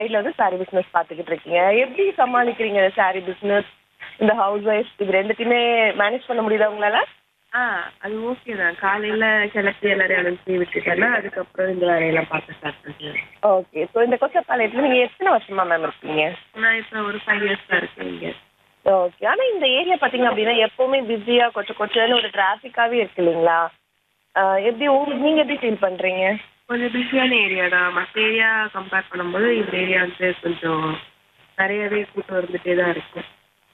சைடில் வந்து sorry business பார்த்துக்கிட்டு இருக்கீங்க எப்படி சமாளிக்கிறீங்க சாரி பிஸ்னஸ் இந்த ஹவுஸ் ஒய்ஃப் இது ரெண்டுத்தையுமே மேனேஜ் பண்ண முடியுதா உங்களால ஆ அது ஓகே தான் காலையில் கிளப்பி எல்லாரையும் அனுப்பி விட்டுட்டேன்னா அதுக்கப்புறம் இந்த வேலையெல்லாம் பார்க்க ஸ்டார்ட் பண்ணுறேன் ஓகே ஸோ இந்த கொச்சப்பாளையத்தில் நீங்கள் எத்தனை வருஷமா மேம் இருக்கீங்க நான் இப்போ ஒரு ஃபைவ் இயர்ஸ் தான் இருக்கேன் இங்கே ஓகே ஆனா இந்த ஏரியா பாத்தீங்க அப்படின்னா எப்பவுமே பிஸியா கொச்ச கொச்சன்னு ஒரு டிராஃபிக்காவே இருக்கு இல்லைங்களா ஆஹ் எப்படி உங்களுக்கு நீங்க எப்படி ஃபீல் பண்றீங்க கொஞ்சம் பிஸியான ஏரியா தான் மற்ற ஏரியா கம்பேர் பண்ணும்போது இந்த ஏரியா வந்து கொஞ்சம் நிறையவே கூட்டம் இருந்துகிட்டே தான் இருக்கும்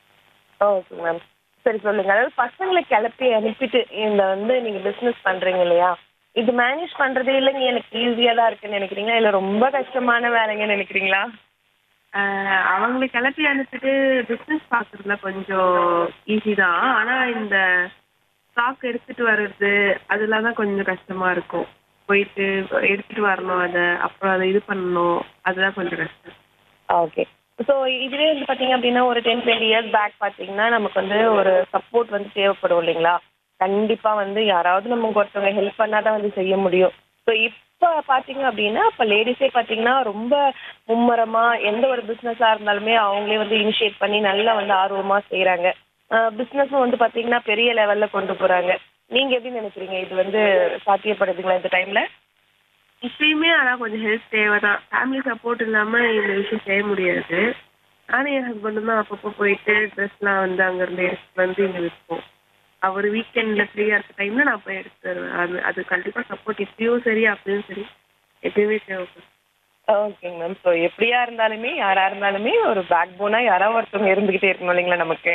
ஓகே மேம் சரி சொல்லுங்க அதாவது பசங்களை கிளப்பி அனுப்பிட்டு இந்த வந்து நீங்க பிசினஸ் பண்றீங்க இல்லையா இது மேனேஜ் பண்றதே இல்லைங்க எனக்கு ஈஸியா தான் இருக்குன்னு நினைக்கிறீங்களா இல்ல ரொம்ப கஷ்டமான வேலைங்கன்னு நினைக்கிறீங்களா ஆஹ் அவங்களை கிளப்பி அனுப்பிட்டு பிஸ்னஸ் பார்க்குறதுல கொஞ்சம் ஈஸி தான் ஆனால் இந்த ஸ்டாக் எடுத்துட்டு வர்றது அதெல்லாம் தான் கொஞ்சம் கஷ்டமா இருக்கும் போயிட்டு எடுத்துட்டு வரணும் அதை அப்புறம் அதை இது பண்ணணும் அதெல்லாம் கொஞ்சம் கஷ்டம் ஓகே ஸோ இதுவே வந்து பார்த்தீங்க அப்படின்னா ஒரு டென் டுவெண்ட்டி இயர்ஸ் பேக் பார்த்தீங்கன்னா நமக்கு வந்து ஒரு சப்போர்ட் வந்து தேவைப்படும் இல்லைங்களா கண்டிப்பாக வந்து யாராவது நமக்கு ஒருத்தவங்க ஹெல்ப் பண்ணால் தான் வந்து செய்ய முடியும் ஸோ இப்போ பார்த்தீங்க அப்படின்னா இப்போ லேடிஸே பார்த்தீங்கன்னா ரொம்ப மும்மரமாக எந்த ஒரு பிஸ்னஸாக இருந்தாலுமே அவங்களே வந்து இனிஷியேட் பண்ணி நல்லா வந்து ஆர்வமாக செய்கிறாங்க பிஸ்னஸும் வந்து பார்த்தீங்கன்னா பெரிய லெவலில் கொண்டு போகிறாங்க நீங்கள் எப்படி நினைக்கிறீங்க இது வந்து சாத்தியப்படுதுங்களா இந்த டைமில் இப்பயுமே அதான் கொஞ்சம் ஹெல்ப் தேவை தான் ஃபேமிலி சப்போர்ட் இல்லாமல் இந்த விஷயம் செய்ய முடியாது நானும் என் ஹஸ்பண்டும் தான் அப்பப்போ போயிட்டு ட்ரெஸ்லாம் வந்து அங்கேருந்து எடுத்துட்டு வந்து இங்கே விற்போம் அவர் வீக்கெண்டில் ஃப்ரீயாக இருக்க டைமில் நான் போய் எடுத்து தருவேன் அது அது கண்டிப்பாக சப்போர்ட் இப்பயும் சரி அப்பயும் சரி எப்பயுமே தேவைப்படும் ஓகேங்க மேம் ஸோ எப்படியா இருந்தாலுமே யாரா இருந்தாலுமே ஒரு பேக் போனா யாராவது ஒருத்தவங்க இருந்துகிட்டே இருக்கணும் இல்லைங்களா நமக்கு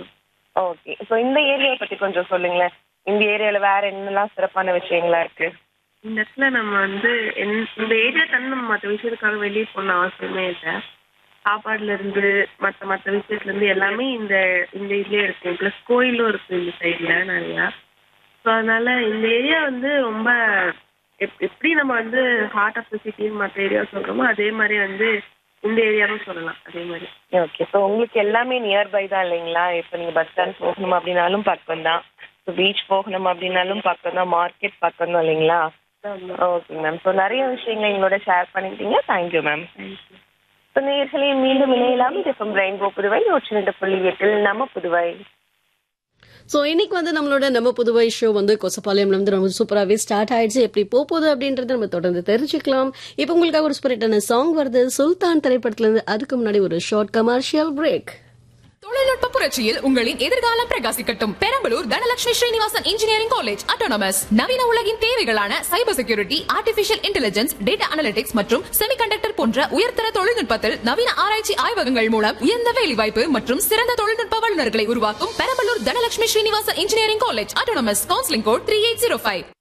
ஓகே ஸோ இந்த ஏரியாவை பத்தி கொஞ்சம் சொல்லுங்களேன் இந்த ஏரியால வேற என்னெல்லாம் சிறப்பான விஷயங்களா இருக்கு இந்த இடத்துல நம்ம வந்து என்- இந்த ஏரியா தண்ணி நம்ம மற்ற விஷயத்துக்காக வெளியே போகணும் அவசியமே இல்லை சாப்பாடுல இருந்து மற்ற மற்ற விஷயத்துல இருந்து எல்லாமே இந்த இந்த இதுலயே இருக்கு ப்ளஸ் கோயிலும் இருக்கு இந்த சைட்ல நிறையா ஸோ அதனால இந்த ஏரியா வந்து ரொம்ப எப் எப்படி நம்ம வந்து ஹார்ட் ஆஃப் த சிட்டின்னு மற்ற ஏரியா சொல்றோமோ அதே மாதிரி வந்து இந்த ஏரியாவும் சொல்லலாம் அதே மாதிரி ஓகே ஸோ உங்களுக்கு எல்லாமே நியர்பை தான் இல்லைங்களா இப்போ நீங்க பஸ் ஸ்டாண்ட் போகணும் அப்படின்னாலும் பக்கம் தான் ஸோ பீச் போகணும் அப்படின்னாலும் பக்கம் தான் மார்க்கெட் பக்கம் தான் இல்லைங்களா ஓகே மேம் ஸோ நிறைய விஷயங்கள் எங்களோட ஷேர் பண்ணிக்கிட்டீங்க தேங்க்யூ மேம் தேங்க்யூ ஸோ நேர்களை மீண்டும் இணையலாம் இது இப்போ ரெயின்போ புதுவை நூற்றி ரெண்டு புள்ளி எட்டில் நம்ம புதுவை ஸோ இன்னைக்கு வந்து நம்மளோட நம்ம புதுவை ஷோ வந்து கொசப்பாளையம்ல இருந்து ரொம்ப சூப்பராகவே ஸ்டார்ட் ஆயிடுச்சு எப்படி போக போகுது அப்படின்றத நம்ம தொடர்ந்து தெரிஞ்சுக்கலாம் இப்போ உங்களுக்காக ஒரு ஸ்பிரிட்டான சாங் வருது சுல்தான் திரைப்படத்துல இருந்து அதுக்கு முன்னாடி ஒரு ஷார்ட் கமர்ஷியல் பிரேக் தொழில்நுட்ப புரட்சியில் உங்களின் எதிர்காலம் பிரகாசிக்கட்டும் Perambalur Dhanalakshmi Srinivasan engineering college autonomous நவீன உலகின் தேவைகளான cyber security artificial intelligence data analytics மற்றும் செமிகண்டக்டர் போன்ற உயர்தர தொழில்நுட்பத்தில் நவீன ஆராய்ச்சி ஆய்வகங்கள் மூலம் உயர்ந்த வேலைவாய்ப்பு மற்றும் சிறந்த தொழில்நுட்ப வல்லுநர்களை உருவாக்கும் Perambalur Dhanalakshmi Srinivasan engineering college autonomous counselling code three eight zero five